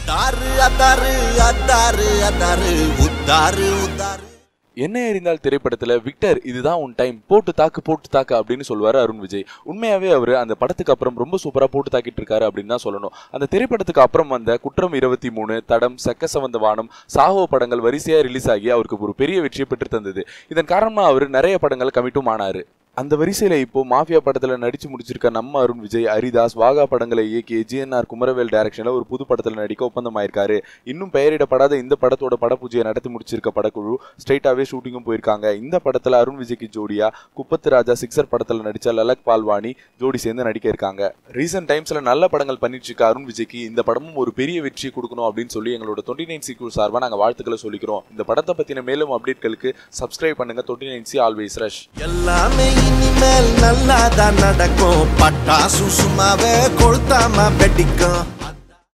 அதாரு அதாரு அதாரு அதாரு உத்தாரு உத்தாரு என்ன எறிந்தால் திரைப்படத்துல விக்டர் இதுதான் உன் டைம் போட்டு தாக்கு போட்டு தாக்கு அப்படின்னு சொல்லுவாரு அருண் விஜய் உண்மையாவே அவர் அந்த படத்துக்கு அப்புறம் ரொம்ப சூப்பரா போட்டு தாக்கிட்டு இருக்காரு அப்படின்னு தான் சொல்லணும் அந்த திரைப்படத்துக்கு அப்புறம் வந்த குற்றம் இருபத்தி மூணு தடம் செக்க சவந்த வானம் சாகோ படங்கள் வரிசையா ரிலீஸ் ஆகி அவருக்கு ஒரு பெரிய வெற்றியை பெற்று தந்தது இதன் காரணமா அவர் நிறைய படங்கள் கமிட்டும் ஆனாரு அந்த வரிசையில இப்போ மாஃபியா படத்துல நடிச்சு முடிச்சிருக்க நம்ம அருண் விஜய் ஹரிதாஸ் வாகா படங்களை இயக்கிய ஜிஎன்ஆர் குமரவேல் டைரக்ஷன்ல ஒரு புது படத்துல நடிக்க ஒப்பந்தம் ஆயிருக்காரு இன்னும் பெயரிடப்படாத இந்த படத்தோட படப்பூஜையை நடத்தி முடிச்சிருக்க படக்குழு ஸ்ட்ரைட்டாவே ஷூட்டிங்கும் போயிருக்காங்க இந்த படத்துல அருண் விஜய்க்கு ஜோடியா குப்பத்து ராஜா சிக்ஸர் படத்துல நடிச்ச லலக் பால்வானி ஜோடி சேர்ந்து நடிக்க இருக்காங்க ரீசெண்ட் டைம்ஸ்ல நல்ல படங்கள் பண்ணிட்டு இருக்க அருண் விஜய்க்கு இந்த படமும் ஒரு பெரிய வெற்றியை கொடுக்கணும் அப்படின்னு சொல்லி எங்களோட டுவெண்ட்டி நைன் சீக்குள் சார்பா நாங்க வாழ்த்துக்களை சொல்லிக்கிறோம் இந்த படத்தை பத்தின மேலும் அப்டேட்களுக்கு சப்ஸ்கிரைப் பண்ணுங்க twenty nine C always rush எல்லாமே இனிமேல் நல்லாதான் நடக்கும் பட்டாசு சும்மாவே கொளுத்தாம வெடிக்கும்